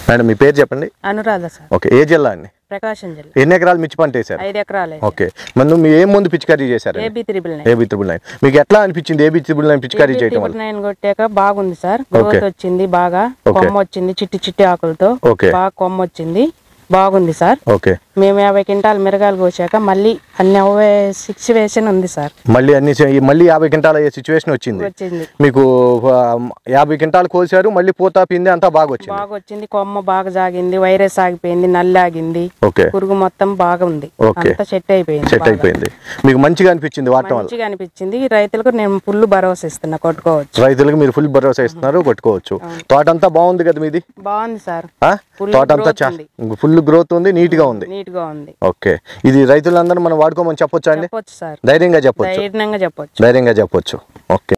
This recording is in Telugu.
మేడం మీ పేరు చెప్పండి అనురాధ సార్ ఓకే ఏ జిల్లా అండి ప్రకాశం జిల్లా ఎన్ని ఎకరాలు మిర్చి పంట వేశారు ఐదు ఎకరాలు ఓకే మరి మీ ఏం ముందు పిచికారీ చేశారు AB triple nine AB triple nine మీకు ఎట్లా అనిపించింది ఏబీ త్రిబుల్ నైన్ పిచికారీ చేయడం త్రిబుల్ వల్ల నైన్ కొట్టాక బాగుంది సార్ గ్రోత్ వచ్చింది బాగా Okay. కొమ్మ వచ్చింది చిట్టి చిట్టి ఆకులతో ఓకే బాగా కొమ్మ వచ్చింది బాగుంది సార్ ఓకే మేము యాభై క్వింటాలు మిరగాయలు కోసాక మళ్ళీ అన్ని అవే సిక్స్ వేసిన ఉంది సార్ మళ్ళీ అన్ని చే- మళ్ళీ యాభై క్వింటాల సిచ్యువేషన్ వచ్చింది వచ్చింది మీకు ఆ, యాభై క్వింటాలు కోసారు మళ్ళీ పూత పిండి అంతా బాగా వచ్చింది బాగా వచ్చింది కొమ్మ బాగా జాగింది వైరస్ ఆగిపోయింది నల్లి ఆగింది ఓకే పురుగు మొత్తం బాగా ఉంది Okay. అంతా సెట్ అయిపోయింది సెట్ బాగా. అయిపోయింది మీకు మంచిగా అనిపించింది వాడటం వల్ల మంచిగా అనిపించింది రైతులకు నేను ఫుల్ భరోసా ఇస్తున్నా కొట్టుకోవచ్చు రైతులకు మీరు ఫుల్ భరోసా ఇస్తున్నారు కొట్టుకోవచ్చు తోట అంతా బాగుంది కదా మీది బాగుంది సార్ ఆ? Full తోట అంతా growth ఉంది. ఫుల్ గ్రోత్ ఉంది నీట్ గా ఉంది నీట్ గా ఉంది ఓకే ఇది రైతులందరూ మనం వాడుకోమని చెప్పొచ్చా అండి చెప్పొచ్చు సార్ ధైర్యంగా చెప్పొచ్చు ధైర్యంగా చెప్పొచ్చు ధైర్యంగా చెప్పొచ్చు ఓకే